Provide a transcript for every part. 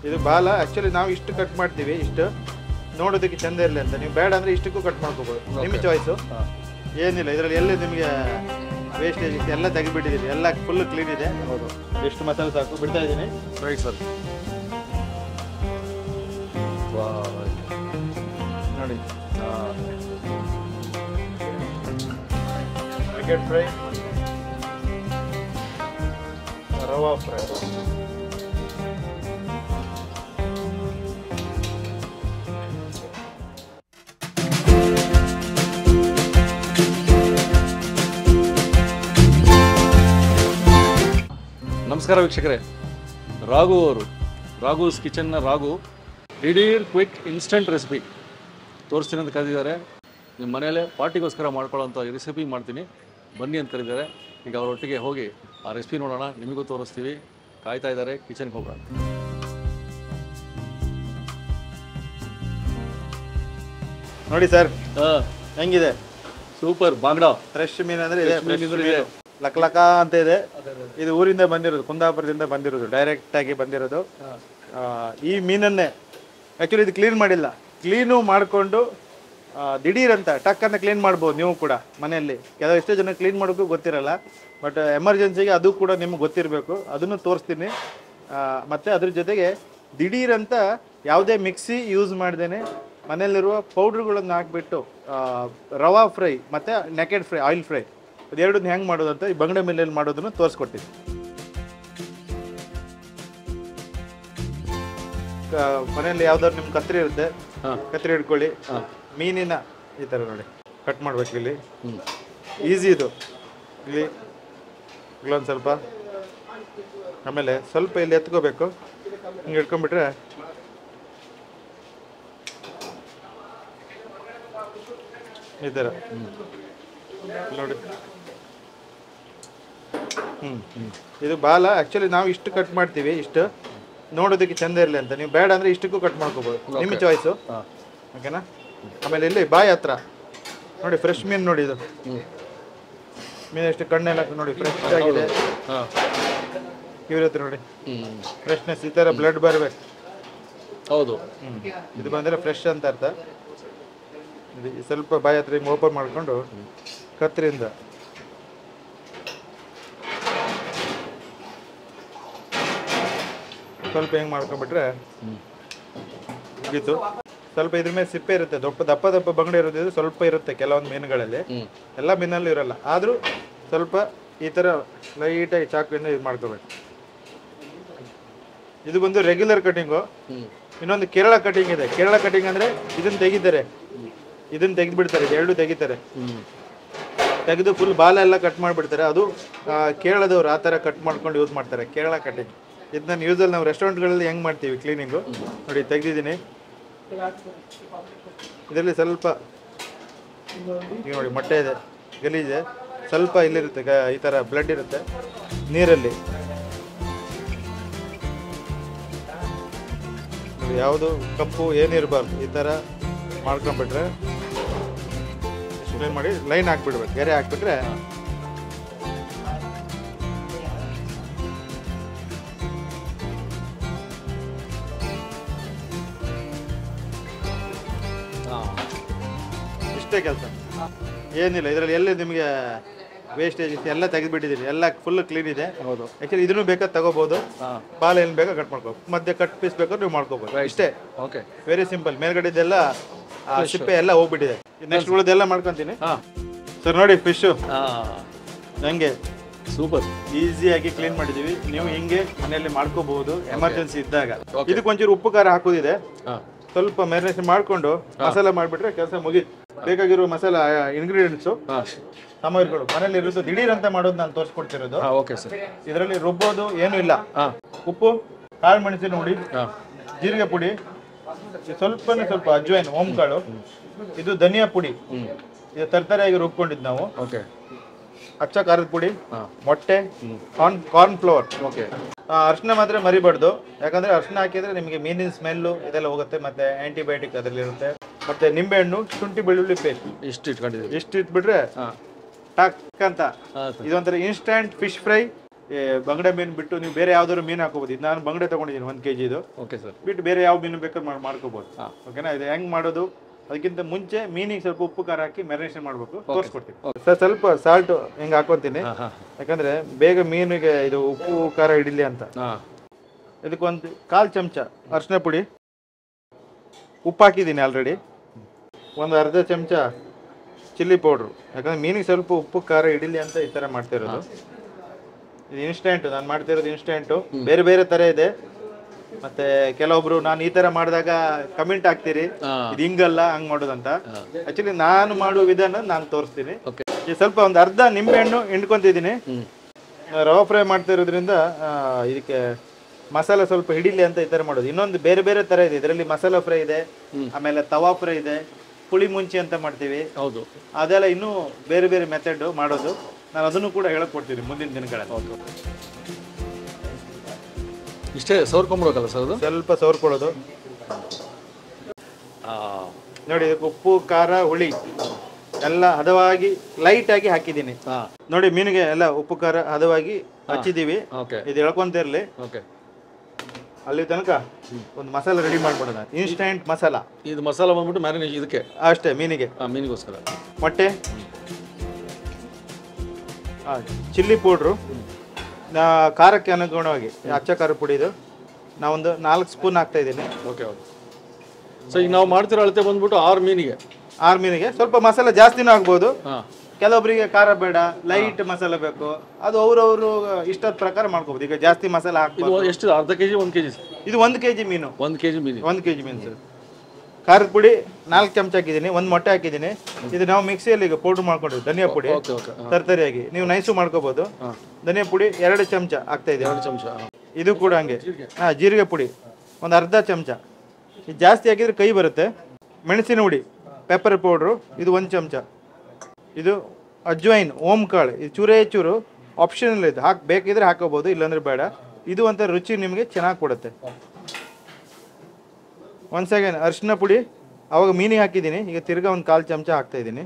ಇದು ಬಾಲ ಆಕ್ಚುಲಿ ನಾವು ಇಷ್ಟು ಕಟ್ ಮಾಡ್ತೀವಿ ಇಷ್ಟು ನೋಡೋದಕ್ಕೆ ಚಂದ ಇರಲಿ ಅಂತ ನೀವು ಬೇಡ ಅಂದ್ರೆ ಇಷ್ಟಕ್ಕೂ ಕಟ್ ಮಾಡ್ಕೋಬಹುದು ನಿಮ್ಮ ಚಾಯ್ಸು ಹಾಂ ಏನಿಲ್ಲ ಇದರಲ್ಲಿ ಎಲ್ಲಿ ನಿಮಗೆ ವೇಸ್ಟೇಜ್ ಇತ್ತು ಎಲ್ಲ ತೆಗೆದುಬಿಟ್ಟಿದ್ದೀರಿ ಎಲ್ಲ ಫುಲ್ ಕ್ಲೀನ್ ಇದೆ ಹೌದು ಎಷ್ಟು ಮಸಾಲೆ ಸಾಕು ಬಿಡ್ತಾ ಇದ್ದೀನಿ ರೈಟ್ ಸರ್ ವಾ ನೋಡಿ ಹಾಂ ಕ್ರಿಕೆಟ್ ಫ್ರೈ ರವಾ ಫ್ರೈ ನಮಸ್ಕಾರ ವೀಕ್ಷಕರೇ ರಾಘು ಅವರು ರಾಘುಸ್ ಕಿಚನ್ನ ರಾಘು ದಿಢೀರ್ ಕ್ವಿಕ್ ಇನ್ಸ್ಟಂಟ್ ರೆಸಿಪಿ ತೋರಿಸ್ತೀನಿ ಅಂತ ಕರೆದಿದ್ದಾರೆ ನಿಮ್ಮ ಮನೆಯಲ್ಲೇ ಪಾರ್ಟಿಗೋಸ್ಕರ ಮಾಡ್ಕೊಳ್ಳೋಂಥ ರೆಸಿಪಿ ಮಾಡ್ತೀನಿ ಬನ್ನಿ ಅಂತ ಕರೆದಿದ್ದಾರೆ ಈಗ ಅವರೊಟ್ಟಿಗೆ ಹೋಗಿ ಆ ರೆಸಿಪಿ ನೋಡೋಣ ನಿಮಗೂ ತೋರಿಸ್ತೀವಿ ಕಾಯ್ತಾ ಇದ್ದಾರೆ ಕಿಚನ್ಗೆ ಹೋಗೋಣ ನೋಡಿ ಸರ್ ಹಾಂ ಹೆಂಗಿದೆ ಸೂಪರ್ ಬಾಂಗ್ಡಾ ಫ್ರೆಶ್ ಮೀನು ಅಂದ್ರೆ ಇದೆ Fresh ಮೀನು fresh ಇದ್ರೆ ಇದೆ. ಮೀನು. ಲಕ್ ಲಕ ಅಂತ ಇದೆ ಇದು ಊರಿಂದ ಬಂದಿರೋದು ಕುಂದಾಪುರದಿಂದ ಬಂದಿರೋದು ಡೈರೆಕ್ಟ್ ಆಗಿ ಬಂದಿರೋದು ಆ, ಈ ಮೀನನ್ನೇ ಆಕ್ಚುಲಿ ಇದು ಕ್ಲೀನ್ ಮಾಡಿಲ್ಲ ಕ್ಲೀನು ಮಾಡಿಕೊಂಡು ದಿಢೀರ್ ಅಂತ ಟಕ್ಕನ್ನು ಕ್ಲೀನ್ ಮಾಡ್ಬೋದು ನೀವು ಕೂಡ ಮನೆಯಲ್ಲಿ ಕೆಲವು ಎಷ್ಟೋ ಜನ ಕ್ಲೀನ್ ಮಾಡೋಕ್ಕೂ ಗೊತ್ತಿರಲ್ಲ ಬಟ್ ಎಮರ್ಜೆನ್ಸಿಗೆ ಅದು ಕೂಡ ನಿಮ್ಗೆ ಗೊತ್ತಿರಬೇಕು ಅದನ್ನು ತೋರಿಸ್ತೀನಿ ಆ, ಮತ್ತೆ ಅದ್ರ ಜೊತೆಗೆ ದಿಢೀರ್ ಅಂತ ಯಾವುದೇ ಮಿಕ್ಸಿ ಯೂಸ್ ಮಾಡ್ದೇನೆ ಮನೆಯಲ್ಲಿರುವ ಪೌಡ್ರುಗಳನ್ನು ಹಾಕ್ಬಿಟ್ಟು ಆ, ರವಾ ಫ್ರೈ ಮತ್ತು ನೆಕೆಡ್ ಫ್ರೈ ಆಯಿಲ್ ಫ್ರೈ ಅದೆರಡನ್ನ ಹೆಂಗೆ ಮಾಡೋದು ಅಂತ ಈ ಬಂಗಡೆ ಮಿಲ್ಲಲ್ಲಿ ಮಾಡೋದನ್ನು ತೋರಿಸ್ಕೊಟ್ಟಿದ್ದೀನಿ ಕ- ಮನೆಯಲ್ಲಿ ಯಾವ್ದಾದ್ರು ನಿಮ್ ಕತ್ರಿ ಇರುತ್ತೆ ಹಾಂ ಕತ್ರಿ ಹಿಡ್ಕೊಳ್ಳಿ ಹಾಂ ಮೀನಿನ ಈ ಥರ ನೋಡಿ ಕಟ್ ಮಾಡ್ಬೇಕು ಇಲ್ಲಿ ಹ್ಞೂ ಈಸಿ ಇದು ಇಲ್ಲಿ ಇಲ್ಲೊಂದು ಸ್ವಲ್ಪ ಆಮೇಲೆ ಸ್ವಲ್ಪ ಇಲ್ಲಿ ಎತ್ಕೋಬೇಕು ಹಿಂಗೆ ಹಿಡ್ಕೊಂಡ್ಬಿಟ್ರೆ ಈ ಥರ ಇಲ್ಲಿ ನೋಡಿ ಹ್ಮ್ ಇದು ಬಾಲ ಆಕ್ಚುಲಿ ನಾವು ಇಷ್ಟು ಕಟ್ ಮಾಡ್ತೀವಿ ಇಷ್ಟು ನೋಡೋದಕ್ಕೆ ಚಂದ ಇರಲಿ ಅಂತ ನೀವು ಬೇಡ ಅಂದ್ರೆ ಇಷ್ಟಕ್ಕೂ ಕಟ್ ಮಾಡ್ಕೋಬಹುದು ನಿಮ್ಮ ಚಾಯ್ಸು ಹಾಂ ಓಕೆನಾ ಆಮೇಲೆ ಇಲ್ಲಿ ಬಾಯಿ ಹತ್ರ ನೋಡಿ ಫ್ರೆಶ್ ಮೀನು ನೋಡಿ ಇದು ಹ್ಞೂ ಮೀನು ಎಷ್ಟು ಕಣ್ಣೆಲ್ಲ ನೋಡಿ ಫ್ರೆಶ್ ಆಗಿದೆ ಹಾಂ ಇರುತ್ತೆ ನೋಡಿ ಹ್ಞೂ ಫ್ರೆಶ್ನೆಸ್ ಈ ಥರ ಬ್ಲಡ್ ಬರಬೇಕು ಹೌದು ಇದು ಬಂದರೆ ಫ್ರೆಶ್ ಅಂತ ಅರ್ಥ ಇದು ಈ ಸ್ವಲ್ಪ ಬಾಯಿ ಹತ್ರ ಹಿಂಗೆ ಓಪನ್ ಮಾಡಿಕೊಂಡು ಕತ್ತರಿಯಿಂದ ಸ್ವಲ್ಪ ಹೆಂಗೆ ಮಾಡ್ಕೊಂಡ್ಬಿಟ್ರೆ ಹ್ಞೂ ಮುಗೀತು ಸ್ವಲ್ಪ ಇದ್ರ ಮೇಲೆ ಸಿಪ್ಪೆ ಇರುತ್ತೆ ದಪ್ಪ ದಪ್ಪ ದಪ್ಪ ಬಂಗಡೆ ಇರೋದಿದ್ರೆ ಸ್ವಲ್ಪ ಇರುತ್ತೆ ಕೆಲವೊಂದು ಮೀನುಗಳಲ್ಲಿ ಹ್ಞೂ ಎಲ್ಲ ಮೀನಲ್ಲೂ ಇರಲ್ಲ ಆದರೂ ಸ್ವಲ್ಪ ಈ ಥರ ಲೈಟಾಗಿ ಚಾಕುವಿಂದ ಇದು ಮಾಡ್ಕೋಬೇಕು ಇದು ಬಂದು ರೆಗ್ಯುಲರ್ ಕಟಿಂಗು ಹ್ಞೂ ಇನ್ನೊಂದು ಕೇರಳ ಕಟಿಂಗ್ ಇದೆ ಕೇರಳ ಕಟಿಂಗ್ ಅಂದರೆ ಇದನ್ನು ತೆಗಿತಾರೆ ಇದನ್ನು ತೆಗೆದುಬಿಡ್ತಾರೆ ಎರಡು ತೆಗಿತಾರೆ ಹ್ಞೂ ತೆಗೆದು ಫುಲ್ ಬಾಲ ಎಲ್ಲ ಕಟ್ ಮಾಡಿಬಿಡ್ತಾರೆ ಅದು ಆ, ಕೇರಳದವ್ರು ಆ ಥರ ಕಟ್ ಮಾಡ್ಕೊಂಡು ಯೂಸ್ ಮಾಡ್ತಾರೆ ಕೇರಳ ಕಟಿಂಗ್ ಇದನ್ನ ಯೂಸಲ್ಲಿ ನಾವು ರೆಸ್ಟೋರೆಂಟ್ಗಳಲ್ಲಿ ಹೆಂಗೆ ಮಾಡ್ತೀವಿ ಕ್ಲೀನಿಂಗು ನೋಡಿ ತೆಗೆದಿದ್ದೀನಿ ಇದರಲ್ಲಿ ಸ್ವಲ್ಪ ಈಗ ನೋಡಿ ಮೊಟ್ಟೆ ಇದೆ ಗಲೀಜೆ ಸ್ವಲ್ಪ ಇಲ್ಲಿರುತ್ತೆ ಗ- ಈ ಥರ ಬ್ಲಡ್ ಇರುತ್ತೆ ನೀರಲ್ಲಿ ನೋಡಿ, ಯಾವುದು ಕಪ್ಪು ಏನಿರಬಾರ್ದು ಈ ಥರ ಮಾಡ್ಕೊಂಡ್ಬಿಟ್ರೆ ಸ್ಪ್ರೇ ಮಾಡಿ ಲೈನ್ ಹಾಕ್ಬಿಡ್ಬೇಕು ಗೆರೆ ಹಾಕ್ಬಿಟ್ರೆ ಹಾಂ ಇಷ್ಟೇ ಕೆಲಸ ಏನಿಲ್ಲ ಇದರಲ್ಲಿ ಎಲ್ಲಿ ನಿಮಗೆ ವೇಸ್ಟೇಜ್ ಇತ್ತು ಎಲ್ಲ ತೆಗೆದುಬಿಟ್ಟಿದ್ದೀರಿ ಎಲ್ಲ ಫುಲ್ ಕ್ಲೀನ್ ಇದೆ ಹೌದು ಆ್ಯಕ್ಚುಲಿ ಇದನ್ನು ಬೇಕಾದ್ರೆ ತಗೋಬೋದು ಹಾಂ ಬಾಲ ಏನು ಬೇಕಾ ಕಟ್ ಮಾಡ್ಕೋ ಮಧ್ಯೆ ಕಟ್ ಪೀಸ್ ಬೇಕಾದ್ರೆ ನೀವು ಮಾಡ್ಕೋಬೋದು ಇಷ್ಟೇ ಓಕೆ ವೆರಿ ಸಿಂಪಲ್ ಮೇಲ್ಗಡೆದೆಲ್ಲ ಆ ಸಿಪ್ಪೆ ಎಲ್ಲ ಹೋಗ್ಬಿಟ್ಟಿದೆ ನೆಕ್ಸ್ಟ್ ಉಳಿದೆಲ್ಲ ಮಾಡ್ಕೊತೀನಿ ಹಾಂ ಸರ್ ನೋಡಿ ಫಿಶು ಹಾಂ ಹೆಂಗೆ ಸೂಪರ್ ಈಸಿಯಾಗಿ ಕ್ಲೀನ್ ಮಾಡಿದೀವಿ ನೀವು ಹಿಂಗೆ ಮನೆಯಲ್ಲಿ ಮಾಡ್ಕೋಬಹುದು ಎಮರ್ಜೆನ್ಸಿ ಇದ್ದಾಗ Okay. ಇದಕ್ಕೆ ಒಂಚೂರು ಉಪ್ಪು ಖಾರ ಹಾಕೋದಿದೆ ಹಾಂ ಸ್ವಲ್ಪ ಮ್ಯಾರಿನೇಷನ್ ಮಾಡ್ಕೊಂಡು ಮಸಾಲ ಮಾಡಿಬಿಟ್ರೆ ಕೆಲಸ ಮುಗೀತು ಬೇಕಾಗಿರೋ ಮಸಾಲ ಇಂಗ್ರೀಡಿಯೆಂಟ್ಸು ಹಾಂ ಸಾಮಗ್ರಿಗಳು ಮನೇಲಿ ಇರೋದು ದಿಢೀರ್ ಅಂತ ಮಾಡೋದು ನಾನು ತೋರಿಸ್ಕೊಡ್ತಿರೋದು ಹಾಂ ಓಕೆ ಸರ್ ಇದರಲ್ಲಿ ರುಬ್ಬೋದು ಏನೂ ಇಲ್ಲ ಹಾಂ ಉಪ್ಪು ಕಾಳು ಮೆಣಸಿನ ಹುಡಿ ಹಾಂ ಜೀರಿಗೆ ಪುಡಿ ಸ್ವಲ್ಪನೇ ಸ್ವಲ್ಪ ಅಜ್ವೈನ್ ಓಂಕಾಳು ಇದು ಧನಿಯಾ ಪುಡಿ ಹ್ಞೂ ಇದು ತರ್ತರಿಯಾಗಿ ರುಬ್ಕೊಂಡಿದ್ದು ನಾವು ಓಕೆ ಅಚ್ಚ ಖಾರದ ಪುಡಿ ಹಾಂ ಮೊಟ್ಟೆ ಕಾರ್ನ್ ಕಾರ್ನ್ ಫ್ಲವರ್ ಓಕೆ ಅರ್ಶಿನ ಮಾತ್ರ ಮರಿಬಾರ್ದು ಯಾಕಂದ್ರೆ ಅರ್ಶಿನ ಹಾಕಿದ್ರೆ ನಿಮಗೆ ಮೀನಿನ ಸ್ಮೆಲ್ಲು ಇದೆಲ್ಲ ಹೋಗುತ್ತೆ ಮತ್ತೆ ಆಂಟಿಬಯೋಟಿಕ್ ಅದರಲ್ಲಿ ಇರುತ್ತೆ ಮತ್ತೆ ನಿಂಬೆಹಣ್ಣು ಶುಂಠಿ ಬೆಳ್ಳುಳ್ಳಿ ಪೇಸ್ಟ್ ಇಷ್ಟು ಇಟ್ಕೊಂಡಿದ್ದೀವಿ ಇಷ್ಟು ಇಟ್ಬಿಟ್ರೆ ಹಾಂ ಟಕ್ ಅಂತ ಹಾಂ ಸರ್ ಇದೊಂಥರ ಇನ್ಸ್ಟಂಟ್ ಫಿಶ್ ಫ್ರೈ ಈ ಬಂಗಡೆ ಮೀನು ಬಿಟ್ಟು ನೀವು ಬೇರೆ ಯಾವ್ದಾದ್ರು ಮೀನು ಹಾಕೋಬೋದು ಇದು ನಾನು ಬಂಗಡೆ ತಗೊಂಡಿದ್ದೀನಿ ಒಂದು ಕೆ ಜಿದು ಓಕೆ ಸರ್ ಬಿಟ್ಟು ಬೇರೆ ಯಾವ ಮೀನು ಬೇಕಾದ್ರೂ ಮಾಡ್ ಮಾಡ್ಕೋಬೋದು ಓಕೆನಾ ಇದು ಹೆಂಗ್ ಮಾಡೋದು ಅದಕ್ಕಿಂತ ಮುಂಚೆ ಮೀನಿಗೆ ಸ್ವಲ್ಪ ಉಪ್ಪು ಖಾರ ಹಾಕಿ ಮ್ಯಾರಿನೇಷನ್ ಮಾಡಬೇಕು ತೋರಿಸ್ಕೊಡ್ತೀನಿ ಸರ್ ಸ್ವಲ್ಪ ಸಾಲ್ಟ್ ಹಿಂಗೆ ಹಾಕೊಂತೀನಿ ಹಾಂ ಹಾಂ ಯಾಕಂದ್ರೆ ಬೇಗ ಮೀನಿಗೆ ಇದು ಉಪ್ಪು ಖಾರ ಹಿಡಿಲಿ ಅಂತ ಹಾಂ ಇದಕ್ಕೊಂದು ಕಾಲು ಚಮಚ ಅರಿಶಿನ ಪುಡಿ ಉಪ್ಪು ಹಾಕಿದ್ದೀನಿ ಆಲ್ರೆಡಿ ಒಂದು ಅರ್ಧ ಚಮಚ ಚಿಲ್ಲಿ ಪೌಡ್ರು ಯಾಕಂದ್ರೆ ಮೀನಿಗೆ ಸ್ವಲ್ಪ ಉಪ್ಪು ಖಾರ ಹಿಡಿಲಿ ಅಂತ ಈ ಥರ ಮಾಡ್ತಿರೋದು ಇದು ಇನ್ಸ್ಟೆಂಟ್ ನಾನು ಮಾಡ್ತಿರೋದು ಇನ್ಸ್ಟೆಂಟು ಬೇರೆ ಬೇರೆ ಥರ ಇದೆ ಮತ್ತೆ ಕೆಲವೊಬ್ರು ನಾನು ಈ ಥರ ಮಾಡಿದಾಗ ಕಮೆಂಟ್ ಹಾಕ್ತೀರಿ ಹಾಂ ಇದು ಹಿಂಗಲ್ಲ ಹಂಗ್ ಮಾಡೋದಂತ ಆಕ್ಚುಲಿ ನಾನು ಮಾಡುವ ವಿಧಾನ ನಾನು ತೋರಿಸ್ತೀನಿ ಓಕೆ ಈ ಸ್ವಲ್ಪ ಒಂದು ಅರ್ಧ ನಿಂಬೆಹಣ್ಣು ಹಿಂಡ್ಕೊಂತಿದ್ದೀನಿ ಹ್ಞೂ ರವಾ ಫ್ರೈ ಮಾಡ್ತಿರೋದ್ರಿಂದ ಆ, ಇದಕ್ಕೆ ಮಸಾಲೆ ಸ್ವಲ್ಪ ಹಿಡಿಲಿ ಅಂತ ಈ ಥರ ಮಾಡೋದು ಇನ್ನೊಂದು ಬೇರೆ ಬೇರೆ ಥರ ಇದೆ ಇದರಲ್ಲಿ ಮಸಾಲ ಫ್ರೈ ಇದೆ ಆಮೇಲೆ ತವಾ ಫ್ರೈ ಇದೆ ಪುಳಿ ಮುಂಚಿ ಅಂತ ಮಾಡ್ತೀವಿ ಹೌದು ಅದೆಲ್ಲ ಇನ್ನೂ ಬೇರೆ ಬೇರೆ ಮೆಥಡ್ ಮಾಡೋದು ನಾನು ಅದನ್ನು ಕೂಡ ಹೇಳಕ್ ಕೊಡ್ತೀನಿ ಮುಂದಿನ ದಿನಗಳಲ್ಲಿ ಇಷ್ಟೇ ಸವರ್ಕೊಂಬಿಡ್ಬೇಕಲ್ಲ ಸರ್ ಅದು ಸ್ವಲ್ಪ ಸವರ್ಕೊಳ್ಳೋದು ಹಾಂ ನೋಡಿ ಇದಕ್ಕೆ ಉಪ್ಪು ಖಾರ ಹುಳಿ ಎಲ್ಲ ಹದವಾಗಿ ಲೈಟ್ ಆಗಿ ಹಾಕಿದ್ದೀನಿ ಹಾಂ ನೋಡಿ ಮೀನಿಗೆ ಎಲ್ಲ ಉಪ್ಪು ಖಾರ ಹದವಾಗಿ ಹಚ್ಚಿದ್ದೀವಿ ಓಕೆ ಇದು ಎಳ್ಕೊಂತ ಇರಲಿ ಓಕೆ ಅಲ್ಲಿ ತನಕ ಒಂದು ಮಸಾಲ ರೆಡಿ ಮಾಡ್ಬಿಡೋಣ ಇನ್ಸ್ಟೆಂಟ್ ಮಸಾಲ ಇದು ಮಸಾಲ ಬಂದ್ಬಿಟ್ಟು ಮ್ಯಾರಿನೇಷನ್ ಇದಕ್ಕೆ ಅಷ್ಟೇ ಮೀನಿಗೆ ಹಾಂ ಮೀನಿಗೋಸ್ಕರ ಮೊಟ್ಟೆ ಚಿಲ್ಲಿ ಪೌಡ್ರು ನಾ ಖಾರಕ್ಕೆ ಅನುಗುಣವಾಗಿ ಅಚ್ಚ ಖಾರ ಪುಡಿ ಇದು ನಾವೊಂದು ನಾಲ್ಕು ಸ್ಪೂನ್ ಹಾಕ್ತಾ ಇದ್ದೀನಿ ಓಕೆ ಓಕೆ ಸೊ ಈಗ ನಾವು ಮಾಡ್ತಿರೋ ಅಳತೆ ಬಂದ್ಬಿಟ್ಟು ಆರು ಮೀನಿಗೆ ಆರು ಮೀನಿಗೆ ಸ್ವಲ್ಪ ಮಸಾಲೆ ಜಾಸ್ತಿನೂ ಆಗ್ಬೋದು ಹಾಂ ಕೆಲವೊಬ್ಬರಿಗೆ ಖಾರ ಬೇಡ ಲೈಟ್ ಮಸಾಲೆ ಬೇಕು ಅದು ಅವ್ರವ್ರು ಇಷ್ಟದ ಪ್ರಕಾರ ಮಾಡ್ಕೋಬೋದು ಈಗ ಜಾಸ್ತಿ ಮಸಾಲೆ ಇದು ಹಾಕ್ಬೋದು ಎಷ್ಟು ಅರ್ಧ ಕೆ ಜಿ ಒಂದು ಕೆ ಜಿ ಇದು ಒಂದು ಕೆ ಜಿ ಮೀನು ಒಂದು ಕೆ ಜಿ ಮೀನು ಒಂದು ಕೆ ಜಿ ಮೀನು ಸರ್ ಖಾರದ ಪುಡಿ ನಾಲ್ಕು ಚಮಚ ಹಾಕಿದ್ದೀನಿ ಒಂದು ಮೊಟ್ಟೆ ಹಾಕಿದ್ದೀನಿ ಇದು ನಾವು ಮಿಕ್ಸಿಯಲ್ಲಿ ಈಗ ಪೌಡ್ರ್ ಮಾಡ್ಕೊಂಡಿದ್ದೀವಿ ಧನಿಯಾ ಪುಡಿ ಓಕೆ ಓಕೆ ಹಾಂ ತರ್ತರಿಯಾಗಿ ನೀವು ನೈಸು ಮಾಡ್ಕೋಬೋದು ಹಾಂ ಧನಿಯಾ ಪುಡಿ ಎರಡು ಚಮಚ ಹಾಕ್ತಾ ಇದ್ದೀವಿ ಎರಡು ಚಮಚ ಹಾಂ ಇದು ಕೂಡ ಹಂಗೆ ಹಾಂ ಜೀರಿಗೆ ಪುಡಿ ಒಂದು ಅರ್ಧ ಚಮಚ ಇದು ಜಾಸ್ತಿ ಹಾಕಿದ್ರೆ ಕೈ ಬರುತ್ತೆ ಮೆಣಸಿನ ಹುಡಿ ಪೆಪ್ಪರ್ ಪೌಡ್ರು ಇದು ಒಂದು ಚಮಚ ಇದು ಅಜ್ವೈನ್ ಓಮ್ ಕಾಳು ಇದು ಚೂರೇ ಚೂರು ಆಪ್ಷನಲ್ ಇದು ಹಾಕಿ ಬೇಕಿದ್ರೆ ಹಾಕೋಬೋದು ಇಲ್ಲಾಂದ್ರೆ ಬೇಡ ಇದು ಒಂಥರ ರುಚಿ ನಿಮಗೆ ಚೆನ್ನಾಗಿ ಕೊಡುತ್ತೆ ಒಂದು ಸೆಕೆಂಡ್ ಅರಿಶಿನ ಪುಡಿ ಅವಾಗ ಮೀನಿಗೆ ಹಾಕಿದ್ದೀನಿ ಈಗ ತಿರ್ಗಾ ಒಂದು ಕಾಲು ಚಮಚ ಹಾಕ್ತಾ ಇದ್ದೀನಿ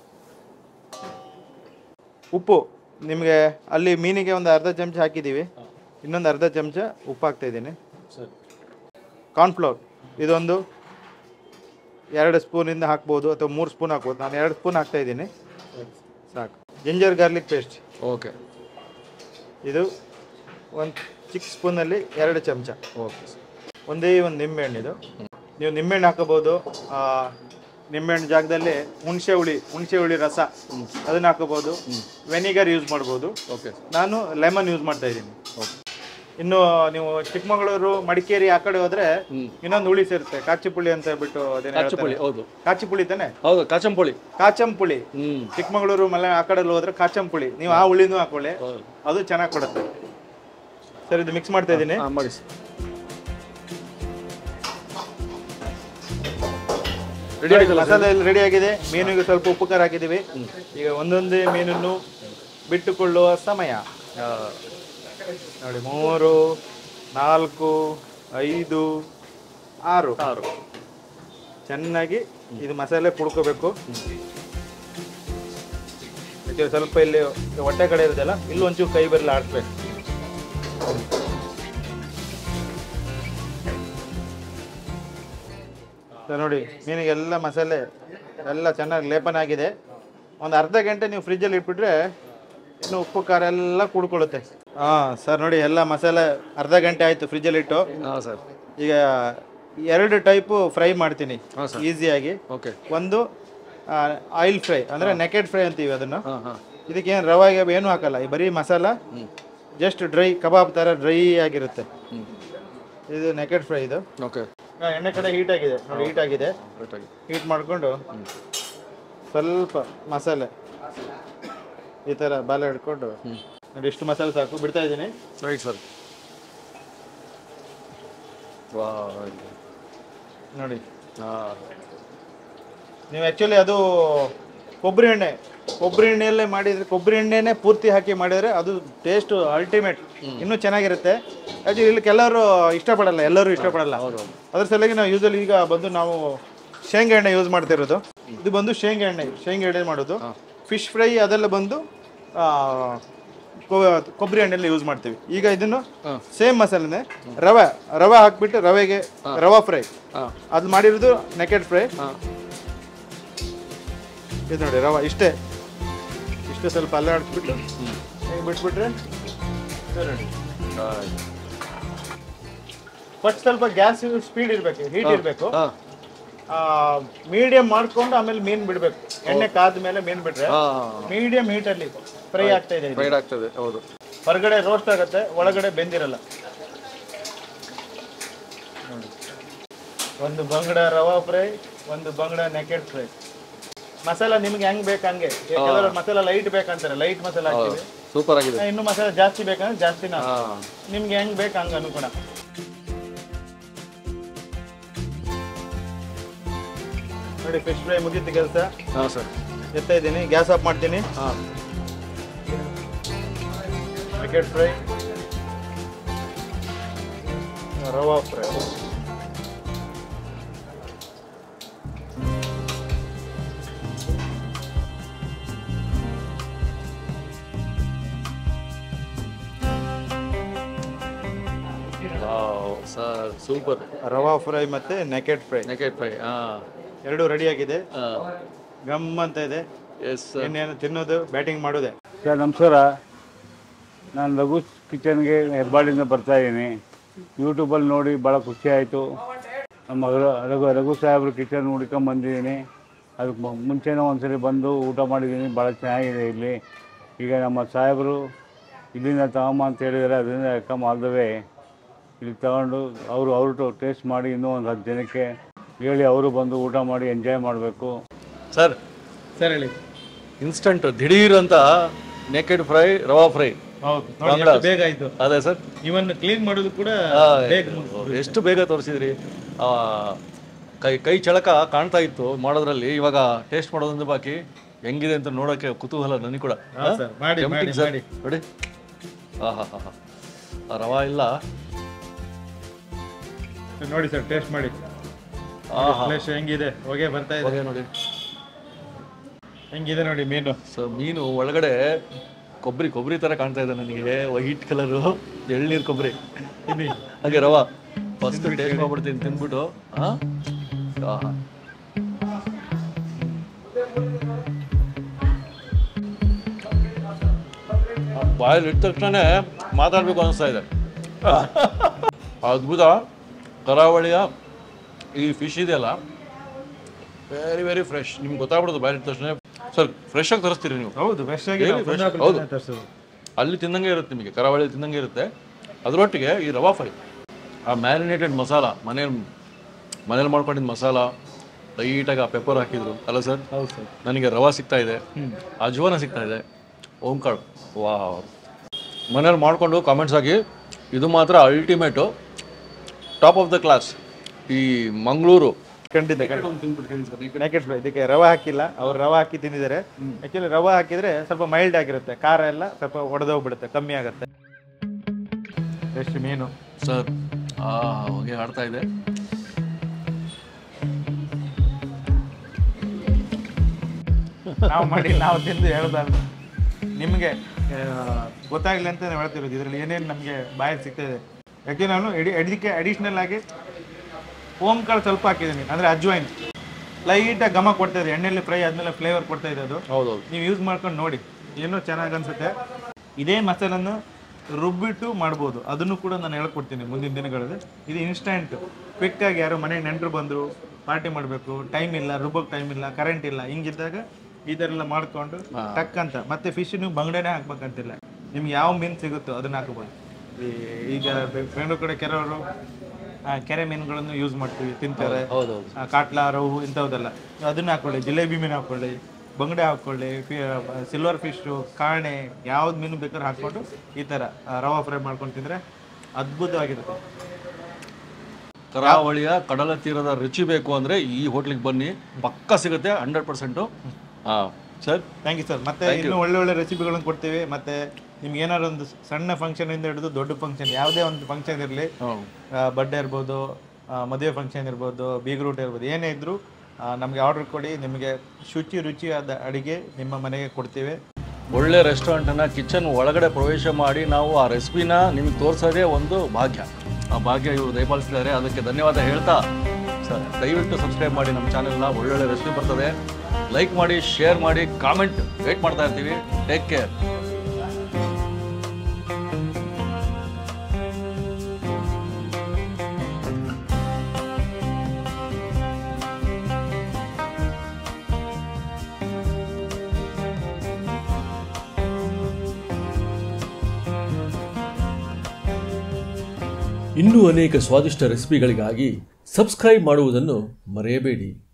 ಉಪ್ಪು ನಿಮಗೆ ಅಲ್ಲಿ ಮೀನಿಗೆ ಒಂದು ಅರ್ಧ ಚಮಚ ಹಾಕಿದ್ದೀವಿ ಇನ್ನೊಂದು ಅರ್ಧ ಚಮಚ ಉಪ್ಪು ಹಾಕ್ತಾ ಇದ್ದೀನಿ ಸರಿ ಕಾರ್ನ್ಫ್ಲವರ್ ಇದೊಂದು ಎರಡು ಸ್ಪೂನಿಂದ ಹಾಕ್ಬೋದು ಅಥವಾ ಮೂರು ಸ್ಪೂನ್ ಹಾಕ್ಬೋದು ನಾನು ಎರಡು ಸ್ಪೂನ್ ಹಾಕ್ತಾ ಇದ್ದೀನಿ ಸಾಕು ಜಿಂಜರ್ ಗಾರ್ಲಿಕ್ ಪೇಸ್ಟ್ ಓಕೆ ಇದು ಒಂದು ಚಿಕ್ಕ ಸ್ಪೂನಲ್ಲಿ ಎರಡು ಚಮಚ ಓಕೆ ಒಂದೇ ಒಂದು ನಿಂಬೆಹಣ್ಣು ಇದು ನೀವು ನಿಂಬೆಹಣ್ಣು ಹಾಕೋಬೋದು ಆ, ನಿಂಬೆಹಣ್ಣು ಜಾಗದಲ್ಲಿ ಹುಣಸೆ ಹುಳಿ ಹುಣಸೆ ಹುಳಿ ರಸ ಅದನ್ನ ಹಾಕೋಬೋದು ವೆನಿಗರ್ ಯೂಸ್ ಮಾಡ್ಬೋದು ಓಕೆ ನಾನು ಲೆಮನ್ ಯೂಸ್ ಮಾಡ್ತಾ ಇದ್ದೀನಿ ಓಕೆ ಇನ್ನು ನೀವು ಚಿಕ್ಕಮಗಳೂರು ಮಡಿಕೇರಿ ಆ ಕಡೆ ಹೋದ್ರೆ ಹ್ಮ್. ಇನ್ನೊಂದು ಹುಳಿ ಸೇರುತ್ತೆ ಕಾಚಿಪುಳಿ ಅಂತ ಹೇಳ್ಬಿಟ್ಟು ಅದೇನೋ ಕಾಚಂಪುಳಿ ಹೇಳ್ತಾರೆ. ಹೌದು ಕಾಚಿಪುಳಿ ತಾನೆ ಹೌದು ಕಾಚಂಪುಳಿ ಕಾಚಂಪುಳಿ ಹ್ಞೂ ಚಿಕ್ಕಮಗಳೂರು ಮಲೆ ಆ ಕಡೆ ಹೋದ್ರೆ ಕಾಚಂಪುಳಿ ನೀವು ಆ ಹುಳಿನೂ ಹಾಕೊಳ್ಳಿ ಹೌದು ಅದು ಚೆನ್ನಾಗಿ ಕೊಡುತ್ತೆ ಸರ್ ಇದು ಮಿಕ್ಸ್ ಮಾಡ್ತಾ ಇದ್ದೀನಿ ಹಾಂ ಮಾಡಿ ರೆಡಿ ಆಯ್ತಲ್ಲ ಮಸಾಲೆ ಎಲ್ಲ ರೆಡಿ ಆಗಿದೆ ಮೀನಿಗೆ ಸ್ವಲ್ಪ ಉಪ್ಪು ಖಾರ ಹಾಕಿದ್ದೀವಿ ಈಗ ಒಂದೊಂದೇ ಮೀನನ್ನು ಬಿಟ್ಟುಕೊಳ್ಳುವ ಸಮಯ ನೋಡಿ ಮೂರು ನಾಲ್ಕು ಐದು ಆರು ಆರು ಚೆನ್ನಾಗಿ ಇದು ಮಸಾಲೆ ಕುಡ್ಕೋಬೇಕು ಯಾಕೆ ಸ್ವಲ್ಪ ಇಲ್ಲಿ ಹೊಟ್ಟೆ ಕಡೆ ಇರುತ್ತಲ್ಲ ಇಲ್ಲಿ ಒಂಚೂರು ಕೈ ಬರಲ್ಲ ಆಡಿಸ್ಬೇಕು ನೋಡಿ ಮೀನಿಗೆಲ್ಲ ಮಸಾಲೆ ಎಲ್ಲ ಚೆನ್ನಾಗಿ ಲೇಪನ ಆಗಿದೆ ಒಂದು ಅರ್ಧ ಗಂಟೆ ನೀವು ಫ್ರಿಜ್ಜಲ್ಲಿ ಇಟ್ಬಿಟ್ರೆ ಇನ್ನು ಉಪ್ಪು ಖಾರ ಎಲ್ಲ ಕುಡ್ಕೊಳ್ಳುತ್ತೆ ಹಾಂ ಸರ್ ನೋಡಿ ಎಲ್ಲ ಮಸಾಲೆ ಅರ್ಧ ಗಂಟೆ ಆಯಿತು ಫ್ರಿಜ್ಜಲ್ಲಿ ಇಟ್ಟು ಹಾಂ ಸರ್ ಈಗ ಎರಡು ಟೈಪು ಫ್ರೈ ಮಾಡ್ತೀನಿ ಹಾಂ ಸರ್ ಈಸಿಯಾಗಿ ಓಕೆ ಒಂದು ಆಯಿಲ್ ಫ್ರೈ ಅಂದರೆ ನೆಕೆಡ್ ಫ್ರೈ ಅಂತೀವಿ ಅದನ್ನು ಹಾಂ ಹಾಂ ಇದಕ್ಕೇನು ರವೆ ಗಿವೆ ಏನೂ ಹಾಕಲ್ಲ ಈ ಬರೀ ಮಸಾಲ ಹ್ಞೂ ಜಸ್ಟ್ ಡ್ರೈ ಕಬಾಬ್ ಥರ ಡ್ರೈ ಆಗಿರುತ್ತೆ ಹ್ಞೂ ಇದು ನೆಕೆಡ್ ಫ್ರೈ ಇದು ಓಕೆ ಆ, ಎಣ್ಣೆ ಕಡೆ ಹೀಟ್ ಆಗಿದೆ ನೋಡಿ ಹೀಟ್ ಆಗಿದೆ ಕರೆಕ್ಟಾಗಿ ಹೀಟ್ ಮಾಡಿಕೊಂಡು ಸ್ವಲ್ಪ ಮಸಾಲೆ ಈ ಥರ ಬಾಲ ಹಿಡ್ಕೊಂಡು ಹ್ಞೂ ನೋಡಿ ಇಷ್ಟು ಮಸಾಲೆ ಸಾಕು ಬಿಡ್ತಾ ಇದ್ದೀನಿ ರೈಟ್ ಸರ್ ವಾ ನೋಡಿ ಹಾಂ ನೀವು ಆ್ಯಕ್ಚುಲಿ ಅದು ಕೊಬ್ಬರಿ ಎಣ್ಣೆ ಕೊಬ್ಬರಿ ಎಣ್ಣೆಯಲ್ಲೇ ಮಾಡಿದರೆ ಕೊಬ್ಬರಿ ಎಣ್ಣೆನೇ ಪೂರ್ತಿ ಹಾಕಿ ಮಾಡಿದರೆ ಅದು ಟೇಸ್ಟ್ ಅಲ್ಟಿಮೇಟ್ ಇನ್ನೂ ಚೆನ್ನಾಗಿರುತ್ತೆ ಆ್ಯಕ್ಚುಲಿ ಇಲ್ಲಿ ಕೆಲವರು ಇಷ್ಟಪಡಲ್ಲ ಎಲ್ಲರೂ ಇಷ್ಟಪಡಲ್ಲ ಹೌದು ಅದ್ರ ಸಲುವಾಗಿ ನಾವು ಯೂಸಲಿ ಈಗ ಬಂದು ನಾವು ಶೇಂಗಾ ಎಣ್ಣೆ ಯೂಸ್ ಮಾಡ್ತಿರೋದು ಇದು ಬಂದು ಶೇಂಗಾ ಎಣ್ಣೆ ಶೇಂಗಾ ಎಣ್ಣೆ ಮಾಡೋದು ಫಿಶ್ ಫ್ರೈ ಅದೆಲ್ಲ ಬಂದು ಕೊಬ್ಬರಿ ಎಣ್ಣೆಲ್ಲ ಯೂಸ್ ಮಾಡ್ತೀವಿ ಈಗ ಇದನ್ನು ಹಾ. ಸೇಮ್ ಮಸಾಲೆನೆ ರವೆ ರವೆ ಹಾಕ್ಬಿಟ್ಟು ರವೆಗೆ ರವಾ ಫ್ರೈ ಹಾಂ ಅದು ಮಾಡಿರೋದು ನೆಕೆಟ್ ಫ್ರೈ ಹಾಂ ಇದು ನೋಡಿ ರವೆ ಇಷ್ಟೇ ಇಷ್ಟು ಸ್ವಲ್ಪ ಅಲ್ಲೇ ಆಡಿಸ್ಬಿಟ್ಟು ಹಿಂಗೆ ಬಿಟ್ಬಿಟ್ರೆ ಇದು ನೋಡಿ ಫಸ್ಟ್ ಸ್ವಲ್ಪ ಗ್ಯಾಸ್ ಸ್ಪೀಡ್ ಇರಬೇಕು ಹೀಟ್ ಇರಬೇಕು ಹಾಂ ಮೀಡಿಯಂ ಮಾಡ್ಕೊಂಡು ಆಮೇಲೆ ಮೀನ್ ಬಿಡ್ಬೇಕು ಎಣ್ಣೆ ಕಾದ ಮೇಲೆ ಮೀನ್ ಬಿಟ್ರೆ ಹಾಂ ಮೀಡಿಯಂ ಹೀಟ್ ಅಲ್ಲಿ ಫ್ರೈ ಆಗ್ತಾ ಇದೆ ಇದು. ಫ್ರೈಡ್ ಆಗ್ತದೆ ಹೌದು ಹೊರಗಡೆ ರೋಸ್ಟ್ ಆಗುತ್ತೆ ಒಳಗಡೆ ಬೆಂದಿರಲ್ಲ ನೋಡಿ. ಒಂದು ಬಂಗಡ ರವಾ ಫ್ರೈ ಒಂದು ಬಂಗಡ ನೆಕೆಟ್ ಫ್ರೈ ಮಸಾಲ ನಿಮ್ಗೆ ಹೆಂಗ್ ಬೇಕು ಹಂಗೆ ಕೆಲವರು ಮಸಾಲ ಲೈಟ್ ಬೇಕಂತಾರೆ ಲೈಟ್ ಮಸಾಲ ಹಾಕ್ತೀವಿ ಸೂಪರ್ ಆಗಿದೆ ಇನ್ನು ಮಸಾಲ ಜಾಸ್ತಿ ಬೇಕಂದ್ರೆ ಜಾಸ್ತಿನ ಹಾಂ ನಿಮ್ಗೆ ಹೆಂಗ್ ಬೇಕು ಹಂಗ ಅನುಗುಣ ನೋಡಿ ಫಿಶ್ ಫ್ರೈ ಮುಗೀತು ಕೆಲಸ ಹಾಂ ಸರ್ ಎತ್ತಾ ಇದ್ದೀನಿ ಗ್ಯಾಸ್ ಆಫ್ ಮಾಡ್ತೀನಿ ಹಾಂ naked fry rava fry sir super rava fry ಮತ್ತೆ ನೆಕೆಟ್ ಫ್ರೈ ನೆಕೆಟ್ ಫ್ರೈ ಹಾಂ ಎರಡು ರೆಡಿ ಆಗಿದೆ ಹಾಂ ಗಮ್ ಅಂತ ಇದೆ ಎಸ್ ಸರ್ ಇನ್ನೇನು ತಿನ್ನೋದು ಬ್ಯಾಟಿಂಗ್ ಮಾಡೋದೆ ಸರ್ ನಮಸ್ಕಾರ ನಾನು ಲಘು ಕಿಚನ್ಗೆ ಹೆಬ್ಬಾಳಿಂದ ಬರ್ತಾ ಇದ್ದೀನಿ ಯೂಟ್ಯೂಬಲ್ಲಿ ನೋಡಿ ಭಾಳ ಖುಷಿ ಆಯಿತು ನಮ್ಮ ರ- ರಘು ರಘು ಸಾಹೇಬ್ರು ಕಿಚನ್ ಹುಡ್ಕೊಂಡ್ ಬಂದಿದ್ದೀನಿ ಅದಕ್ಕೆ ಮು- ಮುಂಚೆನೂ ಒಂದ್ಸರಿ ಬಂದು ಊಟ ಮಾಡಿದ್ದೀನಿ ಭಾಳ ಚೆನ್ನಾಗಿದೆ ಇಲ್ಲಿ ಈಗ ನಮ್ಮ ಸಾಹೇಬರು ಇಲ್ಲಿಂದ ತಗೊಂಬ ಅಂತ ಹೇಳಿದ್ದಾರೆ ಅದರಿಂದ ಕಮ್ ಆಲ್ ದ ವೇ ಇಲ್ಲಿ ತಗೊಂಡು ಅವರು ಅವರು ಟೇಸ್ಟ್ ಮಾಡಿ ಇನ್ನೂ ಒಂದು ಹತ್ತು ಜನಕ್ಕೆ ಹೇಳಿ ಅವರು ಬಂದು ಊಟ ಮಾಡಿ ಎಂಜಾಯ್ ಮಾಡಬೇಕು ಸರ್ ಸರ್ ಹೇಳಿ ಇನ್ಸ್ಟಂಟ್ ದಿಢೀರ್ ಅಂತ ನೆಕೆಡ್ ಫ್ರೈ ರವಾ ಫ್ರೈ ಹೌದು ಬಾಂಗ್ಲಾ. ಬೇಗ ಆಯ್ತು ಅದೇ ಸರ್ ಇವನ್ ಕ್ಲೀನ್ ಮಾಡೋದು ಕೂಡ ಆ, ಬೇಗ ಎಷ್ಟು ಬೇಗ ತೋರಿಸಿದ್ರಿ ಆ, ಕೈ ಕೈ ಚಳಕ ಕಾಣ್ತಾ ಇತ್ತು ಮಾಡೋದ್ರಲ್ಲಿ ಇವಾಗ ಟೇಸ್ಟ್ ಮಾಡೋದೊಂದು ಬಾಕಿ ಹೆಂಗಿದೆ ಅಂತ ನೋಡೋಕೆ ಕುತೂಹಲ ನನಗೆ ಕೂಡ ಹಾ, sir. ಮಾಡಿ, Tempting, ಮಾಡಿ, sir. ಮಾಡಿ. ನೋಡಿ ಹಾ ಹಾ ಹಾ ಆ ರವಾ ಇಲ್ಲ ನೋಡಿ ಸರ್ ಟೇಸ್ಟ್ ಮಾಡಿ ಆ ಹಾ ಫ್ಲೆಶ್ ಹೆಂಗಿದೆ ಹೊಗೆ ಬರ್ತಾ ಇದೆ ಹೋಗಿ ನೋಡಿ ಹೆಂಗಿದೆ ನೋಡಿ ಮೀನು ಸೊ ಮೀನು ಒಳಗಡೆ ಕೊಬ್ಬರಿ ಕೊಬ್ಬರಿ ತರ ಕಾಣ್ತಾ ಇದೆ ನನಗೆ ವೈಟ್ ಕಲರು ಎಳ್ನೀರು ಕೊಬ್ಬರಿ ತಿನ್ನಿ ಹಾಗೆ ರವಾ ಫಸ್ಟ್ ಟೇಸ್ಟ್ ಮಾಡ್ಬಿಡ್ತೀನಿ ತಿಂದ್ಬಿಟ್ಟು ಹಾ ಆಹಾ. ಆ ಬಾಯಲ್ಲಿ ಇಟ್ಟ ತಕ್ಷಣ ಮಾತಾಡಬೇಕು ಅನಿಸ್ತಾ ಇದೆ ಅದ್ಭುತ ಕರಾವಳಿಯ ಈ ಫಿಶ್ ಇದೆಯಲ್ಲ ವೆರಿ ವೆರಿ ಫ್ರೆಶ್ ನಿಮ್ಗೆ ಗೊತ್ತಾಗ್ಬಿಡೋದು ಬಾಯಲ್ಲಿ ಇಟ್ಟ ತಕ್ಷಣ ಸರ್ ಫ್ರೆಶ್ ಆಗಿ ತರಿಸ್ತೀರಿ ನೀವು ಹೌದು ಫ್ರೆಶ್ ಆಗಿ ಹೇಳಿ, ನಾವು fresh. ಕುಂದಾಪುರದಿಂದ ಹೌದು. ತರ್ಸೋದು. ಅಲ್ಲಿ ತಿನ್ನಂಗೆ ಇರುತ್ತೆ ನಿಮಗೆ ಕರಾವಳಿ ತಿನ್ನಂಗೆ ಇರುತ್ತೆ ಅದರೊಟ್ಟಿಗೆ ಈ ರವಾ ಫ್ರೈ ಆ ಮ್ಯಾರಿನೇಟೆಡ್ ಮಸಾಲ ಮನೇಲಿ ಮನೇಲಿ ಮಾಡ್ಕೊಂಡಿದ್ದ ಮಸಾಲ ಲೈಟಾಗಿ ಆ ಪೆಪ್ಪರ್ ಹಾಕಿದ್ರು ಅಲ್ಲ ಸರ್ ಹೌದು ಸರ್ ನನಗೆ ರವಾ ಸಿಗ್ತಾ ಇದೆ ಅಜ್ವಾನ ಸಿಗ್ತಾ ಇದೆ ಓಂಕಾಳು ವಾ ಮನೇಲಿ ಮಾಡಿಕೊಂಡು ಕಾಮೆಂಟ್ಸ್ ಹಾಕಿ ಇದು ಮಾತ್ರ ultimate top of the class ಈ ಮಂಗಳೂರು ಖಂಡಿತ ನೆಕೆಟ್ ಫ್ರೈ ಇದಕ್ಕೆ ರವೆ ಹಾಕಿಲ್ಲ ಅವ್ರು ರವೆ ಹಾಕಿ ತಿಂದಿದ್ದಾರೆ ಆಕ್ಚುಲಿ ರವೆ ಹಾಕಿದ್ರೆ ಸ್ವಲ್ಪ ಮೈಲ್ಡ್ ಆಗಿರುತ್ತೆ ಖಾರ ಎಲ್ಲ ಸ್ವಲ್ಪ ಒಡೆದೋಗ್ಬಿಡುತ್ತೆ ಕಮ್ಮಿ ಆಗುತ್ತೆ ಫ್ರೆಶ್ ಮೀನು ಸರ್ ಆ ಹೊಗೆ ಆಡ್ತಾ ಇದೆ ನಾವು ಮಾಡಿ ನಾವು ತಿಂದು ಹೇಳ್ಬಾರ್ದು ನಿಮಗೆ ಗೊತ್ತಾಗಲಿ ಅಂತ ನಾವು ಹೇಳ್ತಿರೋದು ಇದರಲ್ಲಿ ಏನೇನು ನಮಗೆ ಬಾಯಲ್ಲಿ ಸಿಗ್ತದೆ ಯಾಕೆ ನಾನು ಎಡಿ ಅದಕ್ಕೆ ಅಡಿಷ್ನಲ್ ಆಗಿ ಓಮ್ ಕಾಳು ಸ್ವಲ್ಪ ಹಾಕಿದ್ದೀನಿ ಅಂದರೆ ಅಜ್ವೈನ್ ಲೈಟಾಗಿ ಘಮ ಕೊಡ್ತಾ ಇದೆ ಎಣ್ಣೆಯಲ್ಲಿ ಫ್ರೈ ಆದಮೇಲೆ ಫ್ಲೇವರ್ ಕೊಡ್ತಾ ಇದೆ ಅದು ಹೌದೌದು ನೀವು ಯೂಸ್ ಮಾಡ್ಕೊಂಡು ನೋಡಿ ಏನೋ ಚೆನ್ನಾಗಿ ಅನ್ಸುತ್ತೆ ಇದೇ ಮಸಾಲನ್ನು ರುಬ್ಬಿಟ್ಟು ಮಾಡ್ಬೋದು ಅದನ್ನು ಕೂಡ ನಾನು ಹೇಳ್ಕೊಡ್ತೀನಿ ಮುಂದಿನ ದಿನಗಳಲ್ಲಿ ಇದು ಇನ್ಸ್ಟಂಟ್ ಕ್ವಿಕ್ಕಾಗಿ ಯಾರೋ ಮನೆಗೆ ನೆಂಟರು ಬಂದರು ಪಾರ್ಟಿ ಮಾಡಬೇಕು ಟೈಮ್ ಇಲ್ಲ ರುಬ್ಬೋಕೆ ಟೈಮ್ ಇಲ್ಲ ಕರೆಂಟ್ ಇಲ್ಲ ಹಿಂಗಿದ್ದಾಗ ಈ ಥರ ಎಲ್ಲ ಮಾಡ್ಕೊಂಡು ಟಕ್ ಅಂತ ಮತ್ತೆ ಫಿಶ್ ನೀವು ಬಂಗಡೆನೇ ಹಾಕ್ಬೇಕಂತಿಲ್ಲ ನಿಮ್ಗೆ ಯಾವ ಮೀನು ಸಿಗುತ್ತೋ ಅದನ್ನ ಹಾಕೋಬೋದು ಈ- ಈಗ ಬೆ- ಬೆಂಗಳೂರು ಕಡೆ ಕೆಲವರು ಆ, ಕೆರೆ ಮೀನುಗಳನ್ನು ಯೂಸ್ ಮಾಡ್ತೀವಿ ತಿಂತಾರೆ ಹೌದೌದು ಆ, ಕಾಟ್ಲಾ ರವು ಇಂಥವುದೆಲ್ಲ ಅದನ್ನ ಹಾಕೊಳ್ಳಿ ಜಿಲೇಬಿ ಮೀನು ಹಾಕೊಳ್ಳಿ ಬಂಗಡೆ ಹಾಕೊಳ್ಳಿ ಸಿಲ್ವರ್ ಫಿಶು ಕಾಣೆ ಯಾವ್ದು ಮೀನು ಬೇಕಾದ್ರೂ ಹಾಕ್ಕೊಂಡು ಈ ಥರ ಆ, ರವಾ ಫ್ರೈ ಮಾಡ್ಕೊಂಡು ತಿಂದರೆ ಅದ್ಭುತವಾಗಿರುತ್ತೆ ಕರಾವಳಿಯ ಕಡಲ ತೀರದ ರುಚಿ ಬೇಕು ಅಂದ್ರೆ ಈ ಹೋಟ್ಲಿಗೆ ಬನ್ನಿ ಪಕ್ಕ ಸಿಗುತ್ತೆ ಹಂಡ್ರೆಡ್ ಪರ್ಸೆಂಟು ಹಾಂ ಸರ್ ಥ್ಯಾಂಕ್ ಯು ಸರ್ ಮತ್ತೆ ಇನ್ನೂ ಒಳ್ಳೆ ಒಳ್ಳೆ ರೆಸಿಪಿಗಳನ್ನು ಕೊಡ್ತೀವಿ ಮತ್ತೆ ನಿಮ್ಗೆ ಏನಾದ್ರು ಒಂದು ಸಣ್ಣ ಫಂಕ್ಷನ್ ಇಂದ ಹಿಡಿದು ದೊಡ್ಡ ಫಂಕ್ಷನ್ ಯಾವುದೇ ಒಂದು ಫಂಕ್ಷನ್ ಇರಲಿ ಹಾಂ ಬರ್ಡೇ ಇರ್ಬೋದು ಆ, ಮದುವೆ ಫಂಕ್ಷನ್ ಇರ್ಬೋದು ಬೀಗ್ರೂಟ್ ಇರ್ಬೋದು ಏನೇ ಇದ್ದರೂ ನಮಗೆ ಆರ್ಡರ್ ಕೊಡಿ ನಿಮಗೆ ಶುಚಿ ರುಚಿಯಾದ ಅಡಿಗೆ ನಿಮ್ಮ ಮನೆಗೆ ಕೊಡ್ತೀವಿ ಒಳ್ಳೆ ರೆಸ್ಟೋರೆಂಟನ್ನು ಕಿಚನ್ ಒಳಗಡೆ ಪ್ರವೇಶ ಮಾಡಿ ನಾವು ಆ ರೆಸಿಪಿನ ನಿಮಗೆ ತೋರಿಸೋದೇ ಒಂದು ಭಾಗ್ಯ ಆ ಭಾಗ್ಯ ಇವರು ದಯಪಾಲಿಸಿದ್ದಾರೆ ಅದಕ್ಕೆ ಧನ್ಯವಾದ ಹೇಳ್ತಾ ಸರ್ ದಯವಿಟ್ಟು ಸಬ್ಸ್ಕ್ರೈಬ್ ಮಾಡಿ ನಮ್ಮ ಚಾನೆಲ್ನ ಒಳ್ಳೊಳ್ಳೆ ರೆಸಿಪಿ ಬರ್ತದೆ ಲೈಕ್ ಮಾಡಿ ಶೇರ್ ಮಾಡಿ ಕಾಮೆಂಟ್ ವೇಟ್ ಮಾಡ್ತಾ ಇರ್ತೀವಿ ಟೇಕ್ ಕೇರ್ ಇನ್ನೂ ಅನೇಕ ಸ್ವಾದಿಷ್ಟ ರೆಸಿಪಿಗಳಿಗಾಗಿ ಸಬ್ಸ್ಕ್ರೈಬ್ ಮಾಡುವುದನ್ನು ಮರೆಯಬೇಡಿ